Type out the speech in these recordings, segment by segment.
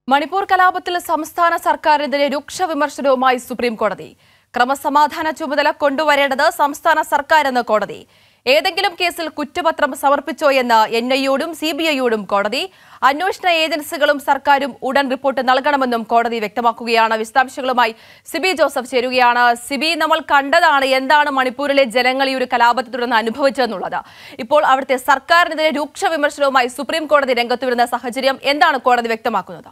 മണിപ്പൂർ കലാപത്തിൽ സംസ്ഥാന സർക്കാരിനെതിരെ രൂക്ഷ വിമർശനവുമായി സുപ്രീം കോടതി ക്രമസമാധാന ചുമതല കൊണ്ടുവരേണ്ടത് സംസ്ഥാന സർക്കാരെന്ന് കോടതി ഏതെങ്കിലും കേസിൽ കുറ്റപത്രം സമർപ്പിച്ചോ എന്ന് എൻ ഐയോടും സി ബി ഐയോടും കോടതി അന്വേഷണ ഏജൻസികളും സർക്കാരും ഉടൻ റിപ്പോർട്ട് നൽകണമെന്നും കോടതി വ്യക്തമാക്കുകയാണ് വിശദാംശങ്ങളുമായി സിബി ജോസഫ് ചേരുകയാണ് സിബി നമ്മൾ കണ്ടതാണ് എന്താണ് മണിപ്പൂരിലെ ജനങ്ങൾ ഈ ഒരു കലാപത്തെ തുടർന്ന് അനുഭവിച്ചതെന്നുള്ളത് ഇപ്പോൾ അവിടുത്തെ സർക്കാരിനെതിരെ രൂക്ഷ വിമർശനവുമായി സുപ്രീം കോടതി രംഗത്ത് വരുന്ന സാഹചര്യം എന്താണ് കോടതി വ്യക്തമാക്കുന്നത്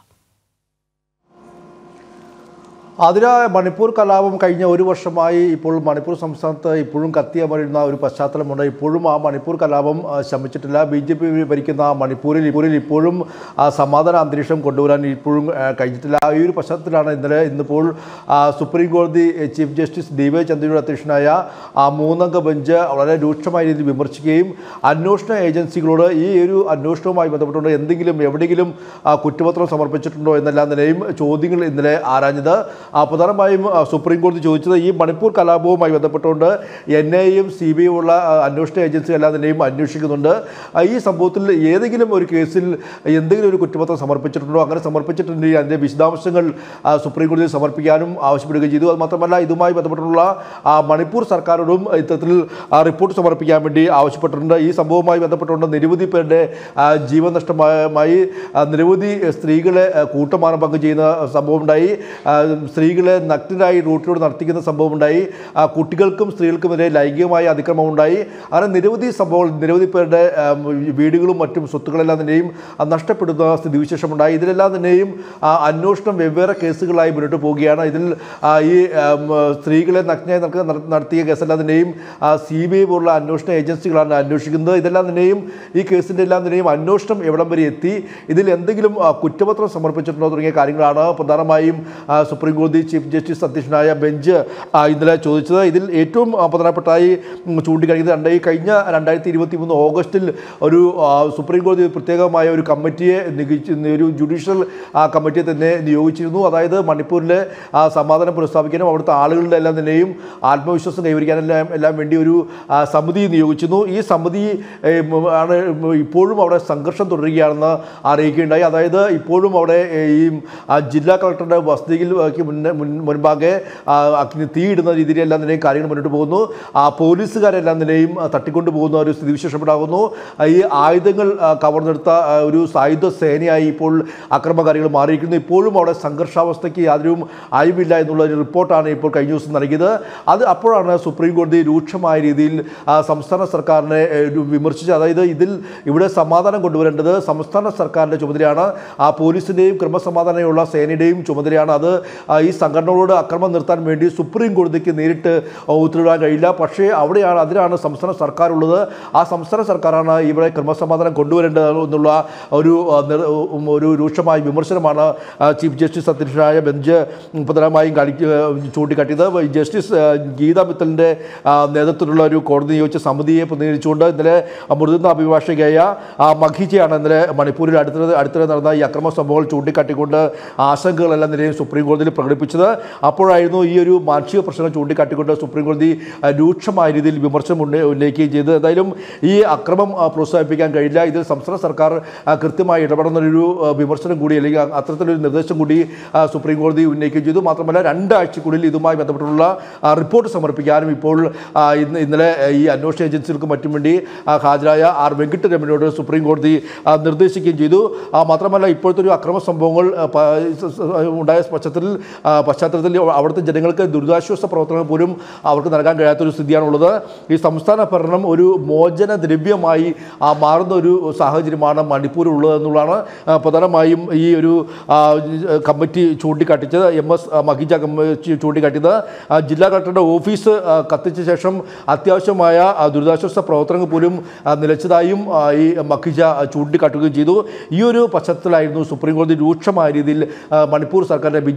അതിനായ മണിപ്പൂർ കലാപം കഴിഞ്ഞ ഒരു വർഷമായി ഇപ്പോൾ മണിപ്പൂർ സംസ്ഥാനത്ത് ഇപ്പോഴും കത്തിയമരുന്ന ഒരു പശ്ചാത്തലമുണ്ട് ഇപ്പോഴും ആ മണിപ്പൂർ കലാപം ആ, ശമിച്ചിട്ടില്ല ബി ജെ പി ഭരിക്കുന്ന മണിപ്പൂരിൽ ഇപ്പോഴും ഇപ്പോഴും ആ, സമാധാന അന്തരീക്ഷം കൊണ്ടുവരാൻ ഇപ്പോഴും ആ, കഴിഞ്ഞിട്ടില്ല ഈ ഒരു പശ്ചാത്തലത്തിലാണ് ഇന്നലെ ഇന്നിപ്പോൾ ആ, സുപ്രീം കോടതി ചീഫ് ജസ്റ്റിസ് ഡി വൈ ചന്ദ്രയുടെ അധ്യക്ഷനായ ആ മൂന്നംഗ ബെഞ്ച് വളരെ രൂക്ഷമായ രീതിയിൽ വിമർശിക്കുകയും അന്വേഷണ ഏജൻസികളോട് ഈ ഒരു അന്വേഷണവുമായി ബന്ധപ്പെട്ടുകൊണ്ട് എന്തെങ്കിലും എവിടെയെങ്കിലും ആ, കുറ്റപത്രം സമർപ്പിച്ചിട്ടുണ്ടോ എന്നെല്ലാം നിലയും ചോദ്യങ്ങൾ ഇന്നലെ ആരാഞ്ഞത് ആ, പ്രധാനമായും ആ, സുപ്രീം കോടതി ചോദിച്ചത് ഈ മണിപ്പൂർ കലാപവുമായി ബന്ധപ്പെട്ടുകൊണ്ട് എൻ ഐയും സി ബി ഉള്ള ആ, അന്വേഷണ ഏജൻസികളെല്ലാം നിലയും അന്വേഷിക്കുന്നുണ്ട് ആ, ഈ സംഭവത്തിൽ ഏതെങ്കിലും ഒരു കേസിൽ എന്തെങ്കിലും ഒരു കുറ്റപത്രം സമർപ്പിച്ചിട്ടുണ്ടോ അങ്ങനെ സമർപ്പിച്ചിട്ടുണ്ടെങ്കിൽ അതിൻ്റെ വിശദാംശങ്ങൾ ആ, സുപ്രീം കോടതിയിൽ സമർപ്പിക്കാനും ആവശ്യപ്പെടുകയും ചെയ്തു അത് മാത്രമല്ല ഇതുമായി ബന്ധപ്പെട്ടുള്ള ആ, മണിപ്പൂർ സർക്കാരോടും ഇത്തരത്തിൽ ആ, റിപ്പോർട്ട് സമർപ്പിക്കാൻ വേണ്ടി ആവശ്യപ്പെട്ടിട്ടുണ്ട് ഈ സംഭവവുമായി ബന്ധപ്പെട്ടുകൊണ്ട് നിരവധി പേരുടെ ആ, ജീവൻ നഷ്ടമായി ആ, നിരവധി സ്ത്രീകളെ ആ, കൂട്ടമാനം പങ്കു ചെയ്യുന്ന സംഭവം ഉണ്ടായി ആ, സ്ത്രീകളെ നഗ്നരായി റൂട്ടിലൂടെ നടത്തിക്കുന്ന സംഭവം ഉണ്ടായി ആ, കുട്ടികൾക്കും സ്ത്രീകൾക്കുമെതിരെ ലൈംഗികമായ അതിക്രമം ഉണ്ടായി അങ്ങനെ നിരവധി സംഭവങ്ങൾ നിരവധി പേരുടെ ആ, വീടുകളും മറ്റും സ്വത്തുക്കളെല്ലാം തന്നെയും ആ, നഷ്ടപ്പെടുന്ന സ്ഥിതിവിശേഷമുണ്ടായി ഇതിലെല്ലാം തന്നെയും ആ, അന്വേഷണം വെവ്വേറെ കേസുകളായി മുന്നോട്ട് പോവുകയാണ് ഇതിൽ ആ, ഈ ആം, സ്ത്രീകളെ നഗ്നയായി നടക്കുന്ന നട- നടത്തിയ കേസെല്ലാം തന്നെയും സി ബി ഐ പോലുള്ള അന്വേഷണ ഏജൻസികളാണ് അന്വേഷിക്കുന്നത് ഇതെല്ലാം തന്നെയും ഈ കേസിൻ്റെ എല്ലാം തന്നെയും അന്വേഷണം എവിടം വരെ എത്തി ഇതിൽ എന്തെങ്കിലും ആ, കുറ്റപത്രം സമർപ്പിച്ചിട്ടുണ്ടോ തുടങ്ങിയ കാര്യങ്ങളാണ് പ്രധാനമായും ആ, സുപ്രീം കോടതി ചീഫ് ജസ്റ്റിസ് അധ്യക്ഷനായ ബെഞ്ച് ആ, ഇന്നലെ ചോദിച്ചത് ഇതിൽ ഏറ്റവും ആ, പ്രധാനപ്പെട്ടായി ഉം, ചൂണ്ടിക്കാണിക്കുന്നത് രണ്ട് ഈ കഴിഞ്ഞ രണ്ടായിരത്തി ഇരുപത്തി മൂന്ന് ഓഗസ്റ്റിൽ ഒരു ആ, സുപ്രീം കോടതി പ്രത്യേകമായ ഒരു കമ്മിറ്റിയെ നിയോഗിച്ച് ഒരു ജുഡീഷ്യൽ ആ, കമ്മിറ്റിയെ തന്നെ നിയോഗിച്ചിരുന്നു അതായത് മണിപ്പൂരിലെ ആ, സമാധാനം പുനഃസ്ഥാപിക്കാനും അവിടുത്തെ ആളുകളുടെ എല്ലാം തന്നെയും ആത്മവിശ്വാസം കൈവരിക്കാനെല്ലാം എല്ലാം വേണ്ടി ഒരു ആ, സമിതി നിയോഗിച്ചിരുന്നു ഈ സമിതി ഏ, ഉം, ആണ് ഇപ്പോഴും അവിടെ സംഘർഷം തുടരുകയാണെന്ന് അറിയിക്കുകയുണ്ടായി അതായത് ഇപ്പോഴും അവിടെ ഏ, ഈ ആ, ജില്ലാ കളക്ടറുടെ വസതിയിൽ ക്ക് മുന്നേ മുൻ- മുൻപാകെ ആ, അഗ്നി തീയിടുന്ന രീതിയിലെല്ലാം തന്നെയും കാര്യങ്ങൾ മുന്നോട്ട് പോകുന്നു ആ പോലീസുകാരെല്ലാം തന്നെയും ആ, തട്ടിക്കൊണ്ടു പോകുന്ന ഒരു സ്ഥിതിവിശേഷം ഉണ്ടാകുന്നു ആ, ഈ ആയുധങ്ങൾ ആ, കവർന്നെടുത്ത ആ, ഒരു സായുധ സേനയായി ഇപ്പോൾ അക്രമകാരികൾ മാറിയിരിക്കുന്നു ഇപ്പോഴും അവിടെ സംഘർഷാവസ്ഥയ്ക്ക് യാതൊരു അയവില്ല എന്നുള്ള ഒരു റിപ്പോർട്ടാണ് ഇപ്പോൾ കഴിഞ്ഞ ദിവസം നൽകിയത് അത് അപ്പോഴാണ് സുപ്രീം കോടതി രൂക്ഷമായ രീതിയിൽ ആ, സംസ്ഥാന സർക്കാരിനെ ഏ, ഒരു വിമർശിച്ചത് അതായത് ഇതിൽ ഇവിടെ സമാധാനം കൊണ്ടുവരേണ്ടത് സംസ്ഥാന സർക്കാരിൻ്റെ ചുമതലയാണ് ആ പോലീസിൻ്റെയും ക്രമസമാധാനമുള്ള സേനയുടെയും ചുമതലയാണ് അത് ആ, ഈ സംഘടനകളോട് അക്രമം നിർത്താൻ വേണ്ടി സുപ്രീം കോടതിക്ക് നേരിട്ട് ആ, ഉത്തരവിടാൻ കഴിയില്ല പക്ഷേ അവിടെയാണ് അതിനാണ് സംസ്ഥാന സർക്കാർ ഉള്ളത് ആ സംസ്ഥാന സർക്കാരാണ് ഇവിടെ ക്രമസമാധാനം കൊണ്ടുവരേണ്ടത് എന്നുള്ള ഒരു ആ, നിർ- ഉം, ഒരു രൂക്ഷമായ വിമർശനമാണ് ആ, ചീഫ് ജസ്റ്റിസ് അധ്യക്ഷനായ ബെഞ്ച് ഉം, പ്രധാനമായും കാണിക്ക ചൂണ്ടിക്കാട്ടിയത് ഈ ജസ്റ്റിസ് ആ, ഗീത മിത്തലിൻ്റെ ആ, നേതൃത്വത്തിലുള്ള ഒരു കോടതി നിയോഗിച്ച സമിതിയെ പ്രതിനിധീകരിച്ചുകൊണ്ട് ഇന്നലെ മുതിർന്ന അഭിഭാഷകയായ ആ, മഖീജയാണ് ഇന്നലെ മണിപ്പൂരിൽ അടുത്തിടെ അടുത്തിടെ നടന്ന ഈ അക്രമ സംഭവങ്ങൾ ചൂണ്ടിക്കാട്ടിക്കൊണ്ട് ആശങ്കകളെല്ലാം നിലയിൽ സുപ്രീം കോടതിയിൽ പ്രകടിപ്പിച്ചത് അപ്പോഴായിരുന്നു ഈ ഒരു മാനസിക പ്രശ്നങ്ങൾ ചൂണ്ടിക്കാട്ടിക്കൊണ്ട് സുപ്രീം കോടതി ആ, രൂക്ഷമായ രീതിയിൽ വിമർശനം ഉന്ന- ഉന്നയിക്കുകയും ചെയ്തത് എന്തായാലും ഈ അക്രമം ആ, പ്രോത്സാഹിപ്പിക്കാൻ കഴിയില്ല ഇതിൽ സംസ്ഥാന സർക്കാർ ആ, കൃത്യമായി ഇടപെടുന്നൊരു ആ, വിമർശനം കൂടി അല്ലെങ്കിൽ അ- അത്തരത്തിലൊരു നിർദ്ദേശം കൂടി ആ, സുപ്രീം കോടതി ഉന്നയിക്കുകയും ചെയ്തു മാത്രമല്ല രണ്ടാഴ്ചക്കുള്ളിൽ ഇതുമായി ബന്ധപ്പെട്ടുള്ള ആ, റിപ്പോർട്ട് സമർപ്പിക്കാനും ഇപ്പോൾ ആ, ഇന്ന് ഇന്നലെ ഈ അന്വേഷണ ഏജൻസികൾക്കും മറ്റും വേണ്ടി ആ, ഹാജരായ ആർ വെങ്കിട്ടരമനോട് സുപ്രീം കോടതി ആ, നിർദ്ദേശിക്കുകയും ചെയ്തു ആ, മാത്രമല്ല ഇപ്പോഴത്തെ ഒരു അക്രമ സംഭവങ്ങൾ ആ, പ- സ- സ- ഉണ്ടായ പശ്ചാത്തലത്തിൽ ആ, പശ്ചാത്തലത്തിൽ അവിടുത്തെ ജനങ്ങൾക്ക് ദുരിതാശ്വാസ പ്രവർത്തനങ്ങൾ പോലും അവർക്ക് നൽകാൻ കഴിയാത്തൊരു സ്ഥിതിയാണുള്ളത് ഈ സംസ്ഥാന ഭരണം ഒരു മോചന ദ്രവ്യമായി ആ, മാറുന്ന ഒരു സാഹചര്യമാണ് മണിപ്പൂർ ഉള്ളത് എന്നുള്ളതാണ് ആ, പ്രധാനമായും ഈ ഒരു ആ, കമ്മിറ്റി ചൂണ്ടിക്കാട്ടിച്ചത് എം എസ് മഹിജ കമ്മിറ്റി ചൂണ്ടിക്കാട്ടിയത് ആ, ജില്ലാ കളക്ടറുടെ ഓഫീസ് ആ, കത്തിച്ച ശേഷം അത്യാവശ്യമായ ആ, ദുരിതാശ്വാസ പ്രവർത്തനങ്ങൾ പോലും ആ, നിലച്ചതായും ആ, ഈ മഖിജ ചൂണ്ടിക്കാട്ടുകയും ചെയ്തു ഈ ഒരു പശ്ചാത്തലത്തിലായിരുന്നു സുപ്രീം കോടതി രൂക്ഷമായ രീതിയിൽ ആ, മണിപ്പൂർ സർക്കാരിനെ ബി ജെ പി ഭരിക്കുന്ന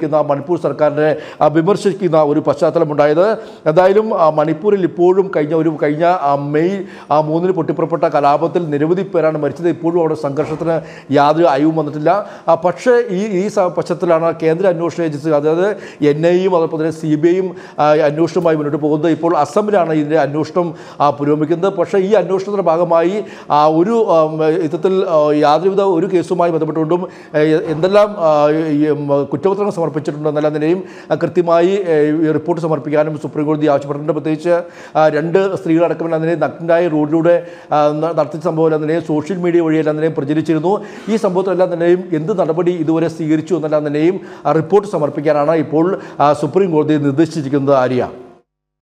ഭരിക്കുന്ന മണിപ്പൂർ സർക്കാരിനെ ആ, വിമർശിക്കുന്ന ഒരു പശ്ചാത്തലമുണ്ടായത് എന്തായാലും ആ, മണിപ്പൂരിൽ ഇപ്പോഴും കഴിഞ്ഞ ഒരു കഴിഞ്ഞ ആ, മെയ് ആ, മൂന്നിന് പൊട്ടിപ്പുറപ്പെട്ട കലാപത്തിൽ നിരവധി പേരാണ് മരിച്ചത് ഇപ്പോഴും അവിടെ സംഘർഷത്തിന് യാതൊരു അയവും വന്നിട്ടില്ല ആ, പക്ഷേ ഈ ഈ സ- പശ്ചാത്തലത്തിലാണ് കേന്ദ്ര അന്വേഷണ ഏജൻസി അതായത് എൻ ഐയും അതുപോലെ തന്നെ സി ബി ഐയും അന്വേഷണവുമായി മുന്നോട്ട് പോകുന്നത് ഇപ്പോൾ അസമിലാണ് ഇതിൻ്റെ അന്വേഷണം ആ, പുരോഗമിക്കുന്നത് പക്ഷേ ഈ അന്വേഷണത്തിൻ്റെ ഭാഗമായി ആ, ഒരു ആം, യുദ്ധത്തിൽ ആ, യാതൊരുവിധ ഒരു കേസുമായി ബന്ധപ്പെട്ടുകൊണ്ടും ഏ, എന്തെല്ലാം ആ, ഈ, ഉം, കുറ്റപത്രങ്ങൾ സമർപ്പിച്ചിട്ടുണ്ടെന്നെല്ലാം തന്നെയും ആ, കൃത്യമായി ഏ, ഈ റിപ്പോർട്ട് സമർപ്പിക്കാനും സുപ്രീം കോടതി ആവശ്യപ്പെട്ടിട്ടുണ്ട് പ്രത്യേകിച്ച് ആ, രണ്ട് സ്ത്രീകളടക്കമെല്ലാം തന്നെ നഗ്നായ റോഡിലൂടെ ആ, ന- നടത്തിയ സംഭവം എല്ലാം തന്നെയും സോഷ്യൽ മീഡിയ വഴിയെല്ലാം തന്നെയും പ്രചരിച്ചിരുന്നു ഈ സംഭവത്തിലെല്ലാം തന്നെയും എന്ത് നടപടി ഇതുവരെ സ്വീകരിച്ചു എന്നെല്ലാം തന്നെയും ആ, റിപ്പോർട്ട് സമർപ്പിക്കാനാണ് ഇപ്പോൾ ആ, സുപ്രീം കോടതി നിർദ്ദേശിച്ചിരിക്കുന്നത് ആര്യ